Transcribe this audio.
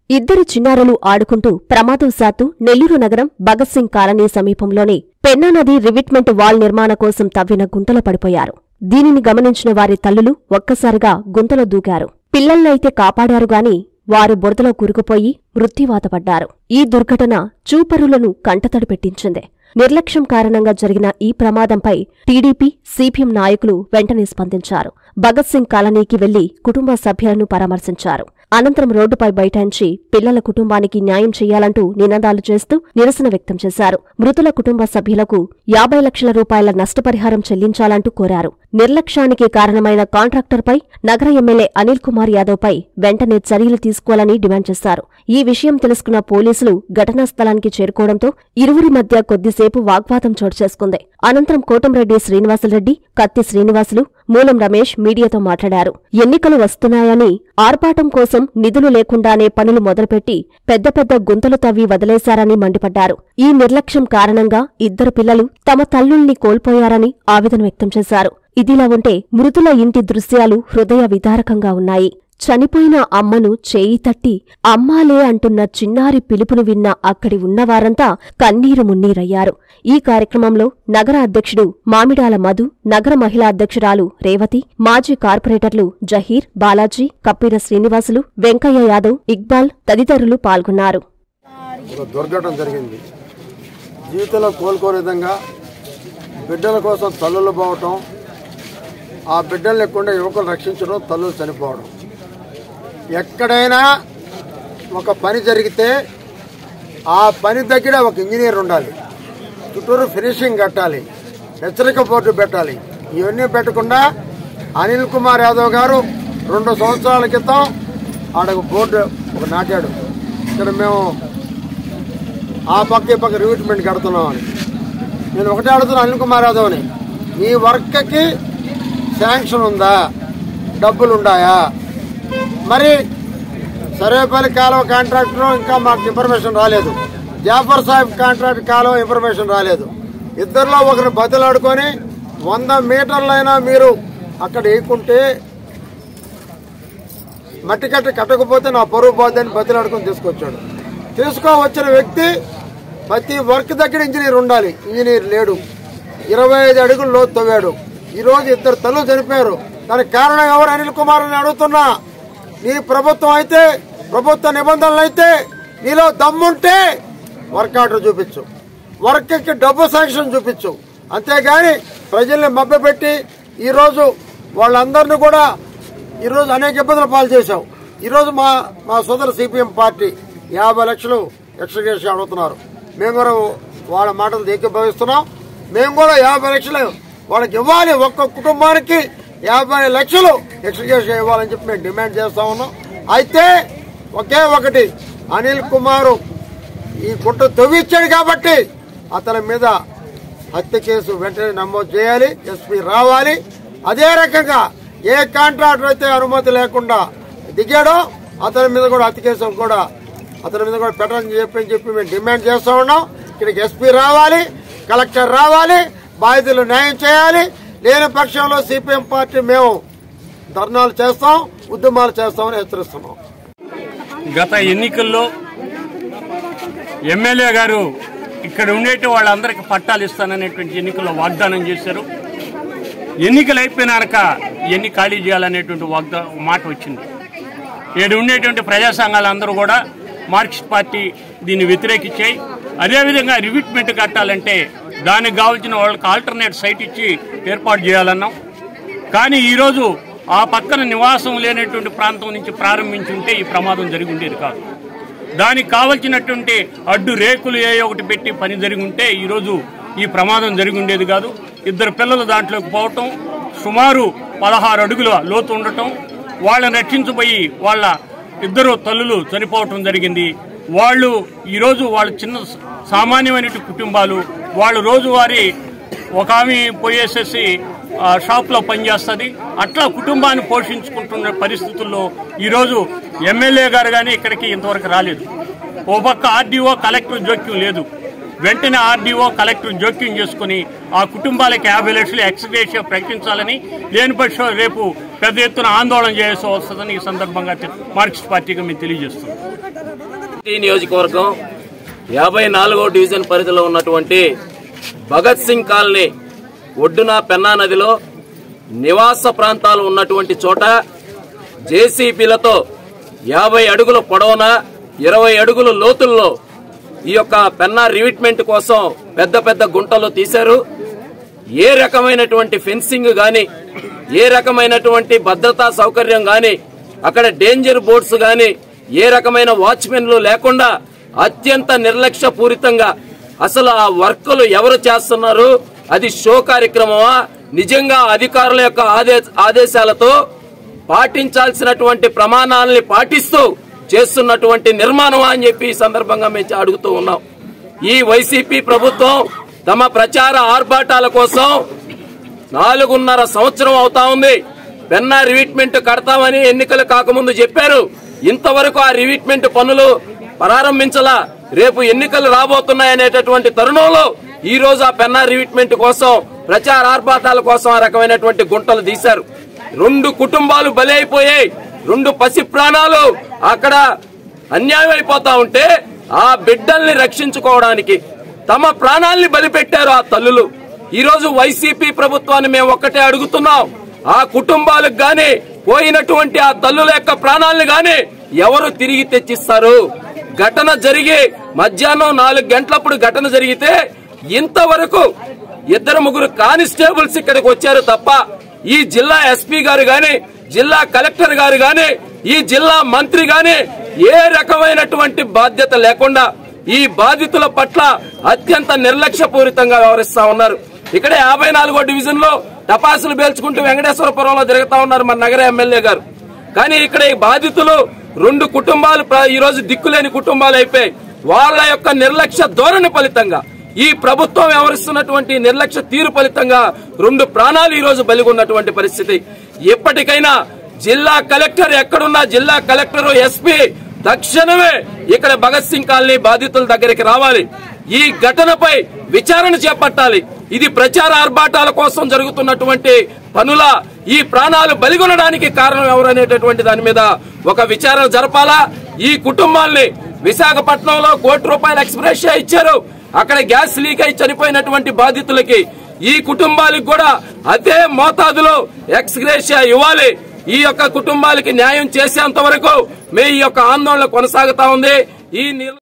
ఇద్దరు చిన్నారులు ఆడుకుంటూ ప్రమాదవశాత్తు నెల్లూరు నగరం భగత్ సింగ్ కాలనీ సమీపంలోని పెన్నా నది రివిట్మెంట్ వాల్ నిర్మాణ కోసం తవ్విన గుంతలో పడిపోయారు దీనిని గమనించిన వారి తల్లులు ఒక్కసారిగా గుంతలో దూకారు పిల్లల్నైతే కాపాడారు గాని వారు బురదలో కూరుకుపోయి మృత్యువాతపడ్డారు ఈ దుర్ఘటన చూపరులను కంటతడి పెట్టించింది నిర్లక్ష్యం కారణంగా జరిగిన ఈ ప్రమాదంపై టీడీపీ సిపిఎం నాయకులు వెంటనే స్పందించారు భగత్ సింగ్ కాలనీకి వెళ్లి కుటుంబ సభ్యులను పరామర్శించారు అనంతరం రోడ్డుపై బైఠాయించి పిల్లల కుటుంబానికి న్యాయం చేయాలంటూ నినాదాలు చేస్తూ నిరసన వ్యక్తం చేశారు మృతుల కుటుంబ సభ్యులకు యాభై లక్షల రూపాయల నష్టపరిహారం చెల్లించాలంటూ కోరారు నిర్లక్ష్యానికి కారణమైన కాంట్రాక్టర్పై నగర ఎమ్మెల్యే అనిల్ కుమార్ యాదవ్పై వెంటనే చర్యలు తీసుకోవాలని డిమాండ్ చేశారు ఈ విషయం తెలుసుకున్న పోలీసులు ఘటనా స్థలానికి చేరుకోవడంతో ఇరువురి మధ్య కొద్దిసేపు వాగ్వాదం చోటు చేసుకుంది అనంతరం కోటంరెడ్డి శ్రీనివాసులరెడ్డి కత్తి శ్రీనివాసులు మూలం రమేష్ మీడియాతో మాట్లాడారు ఎన్నికలు వస్తున్నాయని ఆర్పాటం కోసం నిధులు లేకుండానే పనులు మొదలుపెట్టి పెద్ద పెద్ద గుంతలు తవ్వి వదిలేశారని మండిపడ్డారు ఈ నిర్లక్ష్యం కారణంగా ఇద్దరు పిల్లలు తమ తల్లుల్ని కోల్పోయారని ఆవేదన వ్యక్తం చేశారు ఇదిలా ఉంటే మృతుల ఇంటి దృశ్యాలు హృదయ విదారకంగా ఉన్నాయి చనిపోయిన అమ్మను చేయి తట్టి అమ్మాలే అంటున్న చిన్నారి పిలుపును విన్న అక్కడి ఉన్నవారంతా కన్నీరు మున్నీరయ్యారు ఈ కార్యక్రమంలో నగర అధ్యక్షుడు మామిడాల మధు నగర మహిళా అధ్యక్షురాలు రేవతి మాజీ కార్పొరేటర్లు జహీర్ బాలాజీ కప్పిర శ్రీనివాసులు వెంకయ్య యాదవ్ ఇక్బాల్ తదితరులు పాల్గొన్నారు ఒక దుర్ఘటన జరిగింది జీవితంలో కోలుకోని విధంగా బిడ్డల కోసం తల్లులు పోవటం ఆ బిడ్డలు లేకుండా యువకులు రక్షించడం తల్లులు చనిపోవడం ఎక్కడైనా ఒక పని జరిగితే ఆ పని దగ్గర ఒక ఇంజనీర్ ఉండాలి చుట్టూరు ఫినిషింగ్ కట్టాలి హెచ్చరిక బోర్డు పెట్టాలి ఇవన్నీ పెట్టకుండా అనిల్ కుమార్ యాదవ్ గారు రెండు సంవత్సరాల క్రితం ఆడ ఒక బోర్డు ఒక నాటాడు ఇక్కడ మేము ఆ పక్క ఈ పక్క రిక్రూట్మెంట్ కడుతున్నాం అని నేను ఒకటే అడుగుతున్నా అనిల్ కుమార్ యాదవ్ని మీ వర్క్కి శాంక్షన్ ఉందా డబ్బులు ఉన్నాయా మరి సర్వేపల్లి కాలువ కాంట్రాక్టర్ ఇంకా మాకు ఇన్ఫర్మేషన్ రాలేదు జాఫర్ సాహెబ్ కాంట్రాక్ట్ కాలువ ఇన్ఫర్మేషన్ రాలేదు ఇద్దరిలో ఒకరిని బతులాడుకొని వంద మీటర్లైనా మీరు అక్కడ వేయకుంటే మట్టి కట్టి కట్టకపోతే నా పరువు పోద్దని బతిలాడుకొని తీసుకొచ్చాడు తీసుకొని వ్యక్తి ప్రతి వర్క్ దగ్గర ఇంజనీర్ ఉండాలి ఇంజనీర్ లేడు ఇరవై ఐదు అడుగులు లోతు తవ్వాడు ఈ రోజు ఇద్దరు తల్లు చనిపోయారు దానికి కారణం ఎవరు అనిల్ కుమార్ అని అడుగుతున్నా నీ ప్రభుత్వం అయితే ప్రభుత్వ నిబంధనలు అయితే నీలో దమ్ముంటే వర్క్ ఆర్డర్ చూపించు వర్క్కి డబ్బు శాంక్షన్ చూపించు అంతేగాని ప్రజల్ని మభ్యపెట్టి ఈరోజు వాళ్ళందరినీ కూడా ఈరోజు అనేక ఇబ్బందులు పాలు చేశావు ఈరోజు మా మా సోదర సిపిఎం పార్టీ యాభై లక్షలు ఎక్స్ట్రా అడుగుతున్నారు మేము కూడా వాళ్ళ మాటలు ఏకీభవిస్తున్నాం మేము కూడా యాభై లక్షలు వాళ్ళకి ఇవ్వాలి ఒక్క కుటుంబానికి యాభై లక్షలు ఎక్స్ట్రా ఇవ్వాలని చెప్పి మేము డిమాండ్ చేస్తా ఉన్నాం అయితే ఒకే ఒకటి అనిల్ కుమారు ఈ గుట్ట తవ్విచ్చాడు కాబట్టి అతని మీద హత్య కేసు వెంటనే నమోదు చేయాలి ఎస్పీ రావాలి అదే రకంగా ఏ కాంట్రాక్టర్ అయితే అనుమతి లేకుండా దిగాడో అతని మీద కూడా హత్య కేసు కూడా అతని మీద కూడా పెట్టని చెప్పి అని చెప్పి మేము డిమాండ్ చేస్తా ఉన్నాం ఇక్కడికి ఎస్పీ రావాలి కలెక్టర్ రావాలి బాధితులు న్యాయం చేయాలి లేని పక్షంలో సిపిఎం పార్టీ మేము ధర్నాలు చేస్తాం ఉద్యమాలు చేస్తామని హెచ్చరిస్తున్నాం గత ఎన్నికల్లో ఎమ్మెల్యే గారు ఇక్కడ ఉండేటి వాళ్ళందరికీ పట్టాలు ఇస్తాననేటువంటి ఎన్నికల్లో వాగ్దానం చేశారు ఎన్నికలు అయిపోయినాక ఎన్ని ఖాళీ చేయాలనేటువంటి వాగ్దా మాట వచ్చింది ఇక్కడ ఉండేటువంటి ప్రజా సంఘాలందరూ కూడా మార్క్సిస్ట్ పార్టీ దీన్ని వ్యతిరేకించాయి అదేవిధంగా రివిట్మెంట్ కట్టాలంటే దానికి కావాల్సిన వాళ్ళకి ఆల్టర్నేట్ సైట్ ఇచ్చి ఏర్పాటు చేయాలన్నాం కానీ ఈరోజు ఆ పక్కన నివాసం లేనటువంటి ప్రాంతం నుంచి ప్రారంభించి ఉంటే ఈ ప్రమాదం జరిగి ఉండేది కాదు దానికి కావలసినటువంటి అడ్డు రేకులు ఏ ఒకటి పెట్టి పని జరిగి ఉంటే ఈరోజు ఈ ప్రమాదం జరిగి ఉండేది కాదు ఇద్దరు పిల్లలు దాంట్లోకి పోవటం సుమారు పదహారు అడుగుల లోతు ఉండటం వాళ్ళని రక్షించబోయి వాళ్ళ ఇద్దరు తల్లులు చనిపోవటం జరిగింది వాళ్ళు ఈరోజు వాళ్ళ చిన్న సామాన్యమైన కుటుంబాలు వాళ్ళు రోజువారీ ఒక ఆమె పోయేసేసి ఆ, షాప్లో పనిచేస్తుంది అట్లా కుటుంబాన్ని పోషించుకుంటున్న పరిస్థితుల్లో ఈరోజు ఎమ్మెల్యే గారు కానీ ఇక్కడికి ఇంతవరకు రాలేదు ఓ పక్క ఆర్డీఓ కలెక్టర్ జోక్యం లేదు వెంటనే ఆర్డీఓ కలెక్టర్ జోక్యం చేసుకుని ఆ కుటుంబాలకి యాభై లక్షలు ఎక్స్గ్రేషియా ప్రకటించాలని లేని పక్షం రేపు పెద్ద ఎత్తున ఆందోళన చేయాల్సి వస్తుందని ఈ సందర్భంగా తె- మార్క్సిస్ట్ పార్టీగా మేము తెలియజేస్తున్నాం ఈ నియోజకవర్గం యాభై నాలుగో డివిజన్ పరిధిలో ఉన్నటువంటి భగత్ సింగ్ కాలనీ ఒడ్డున పెన్నా నదిలో నివాస ప్రాంతాలు ఉన్నటువంటి చోట జేసీబీలతో యాభై అడుగుల పొడవున ఇరవై అడుగుల లోతుల్లో ఈ యొక్క పెన్నా రివిట్మెంట్ కోసం పెద్ద పెద్ద గుంటలు తీశారు ఏ రకమైనటువంటి ఫెన్సింగ్ గాని ఏ రకమైనటువంటి భద్రతా సౌకర్యం గాని అక్కడ డేంజర్ బోర్డ్స్ గాని ఏ రకమైన వాచ్మెన్లు లేకుండా అత్యంత నిర్లక్ష్య పూరితంగా అసలు ఆ వర్కులు ఎవరు చేస్తున్నారు అది షో కార్యక్రమమా నిజంగా అధికారుల యొక్క ఆదే- ఆదేశాలతో పాటించాల్సినటువంటి ప్రమాణాలని పాటిస్తూ చేస్తున్నటువంటి నిర్మాణమా అని చెప్పి ఈ సందర్భంగా మేము అడుగుతూ ఉన్నాం ఈ వైసీపీ ప్రభుత్వం తమ ప్రచార ఆర్భాటాల కోసం నాలుగున్నర సంవత్సరం అవుతా ఉంది పెన్నా రివిట్మెంట్ కడతామని ఎన్నికలు కాకముందు చెప్పారు ఇంతవరకు ఆ రివిట్మెంట్ పనులు ప్రారంభించలా రేపు ఎన్నికలు రాబోతున్నాయనేటటువంటి తరుణంలో ఈ రోజు ఆ పెన్నా రివిట్మెంట్ కోసం ప్రచార ఆర్భాటాల కోసం ఆ రకమైనటువంటి గుంటలు తీశారు రెండు కుటుంబాలు బలి అయిపోయాయి రెండు పసి ప్రాణాలు అక్కడ అన్యాయం అయిపోతా ఉంటే ఆ బిడ్డల్ని రక్షించుకోవడానికి తమ ప్రాణాల్ని బలిపెట్టారు ఆ తల్లులు ఈ రోజు వైసీపీ ప్రభుత్వాన్ని మేము ఒక్కటే అడుగుతున్నాం ఆ కుటుంబాలకు గాని పోయినటువంటి ఆ తల్లుల యొక్క ప్రాణాలను గాని ఎవరు తిరిగి తెచ్చిస్తారు ఘటన జరిగి మధ్యాహ్నం నాలుగు గంటలప్పుడు ఘటన జరిగితే ఇంతవరకు ఇద్దరు ముగ్గురు కానిస్టేబుల్స్ ఇక్కడికి వచ్చారు తప్ప ఈ జిల్లా ఎస్పీ గారు గాని జిల్లా కలెక్టర్ గారు గాని ఈ జిల్లా మంత్రి గాని ఏ రకమైనటువంటి బాధ్యత లేకుండా ఈ బాధితుల పట్ల అత్యంత నిర్లక్ష్యపూరితంగా వ్యవహరిస్తా ఉన్నారు ఇక్కడ యాభై నాలుగో డివిజన్ లో టపాసులు పేల్చుకుంటూ వెంకటేశ్వరపురంలో తిరుగుతా ఉన్నారు మన నగర ఎమ్మెల్యే గారు కానీ ఇక్కడ ఈ బాధితులు రెండు కుటుంబాలు ప్ర- ఈ రోజు దిక్కులేని కుటుంబాలు అయిపోయాయి వాళ్ళ యొక్క నిర్లక్ష్య ధోరణి ఫలితంగా ఈ ప్రభుత్వం వ్యవహరిస్తున్నటువంటి నిర్లక్ష్య తీరు ఫలితంగా రెండు ప్రాణాలు ఈ రోజు బలిగొన్నటువంటి పరిస్థితి ఎప్పటికైనా జిల్లా కలెక్టర్ ఎక్కడున్నా జిల్లా కలెక్టర్ ఎస్పీ తక్షణమే ఇక్కడ భగత్ సింగ్ కాలనీ బాధితుల దగ్గరికి రావాలి ఈ ఘటనపై విచారణ చేపట్టాలి ఇది ప్రచార ఆర్భాటాల కోసం జరుగుతున్నటువంటి పనుల ఈ ప్రాణాలు బలిగొనడానికి కారణం ఎవరనేటటువంటి దాని మీద ఒక విచారణ జరపాలా ఈ కుటుంబాల్ని విశాఖపట్నంలో కోటి రూపాయల ఎక్స్ప్రెస్ ఇచ్చారు అక్కడ గ్యాస్ లీక్ అయి చనిపోయినటువంటి బాధితులకి ఈ కుటుంబాలకు కూడా అదే మోతాదులో ఎక్స్గ్రేషియా ఇవ్వాలి ఈ యొక్క కుటుంబాలకి న్యాయం చేసేంత వరకు మీ యొక్క ఆందోళన కొనసాగుతా ఉంది ఈ నిర్